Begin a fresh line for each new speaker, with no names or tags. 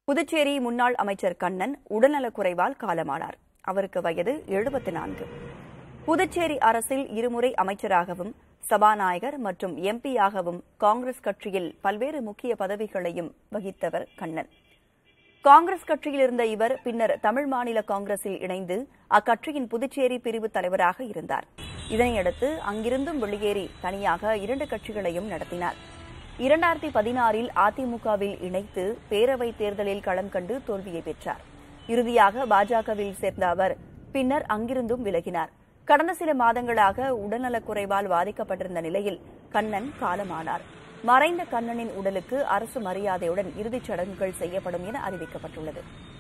புதுச்சேரி முன்னாள் அமைச்சர் கண்ணன் உடல்நலக்குறைவால் காலமானார் அவருக்கு வயது எழுபத்து நான்கு புதுச்சேரி அரசில் இருமுறை அமைச்சராகவும் சபாநாயகர் மற்றும் எம்பியாகவும் காங்கிரஸ் கட்சியில் பல்வேறு முக்கிய பதவிகளையும் வகித்தவர் கண்ணன் காங்கிரஸ் கட்சியில் இருந்த இவர் பின்னர் தமிழ் மாநில காங்கிரஸில் இணைந்து அக்கட்சியின் புதுச்சேரி பிரிவு தலைவராக இருந்தார் இதனையடுத்து அங்கிருந்தும் வெளியேறி தனியாக இரண்டு கட்சிகளையும் நடத்தினார் இரண்டாயிரத்தி பதினாறில் அதிமுகவில் இணைத்து பேரவைத் தேர்தலில் களம் கண்டு தோல்வியை பெற்றார் இறுதியாக பாஜகவில் சேர்ந்த அவர் பின்னர் அங்கிருந்தும் விலகினார் கடந்த சில மாதங்களாக உடல்நலக்குறைவால் பாதிக்கப்பட்டிருந்த நிலையில் கண்ணன் காலமானார் மறைந்த கண்ணனின் உடலுக்கு அரசு மரியாதையுடன் இறுதிச் சடங்குகள் செய்யப்படும் என அறிவிக்கப்பட்டுள்ளது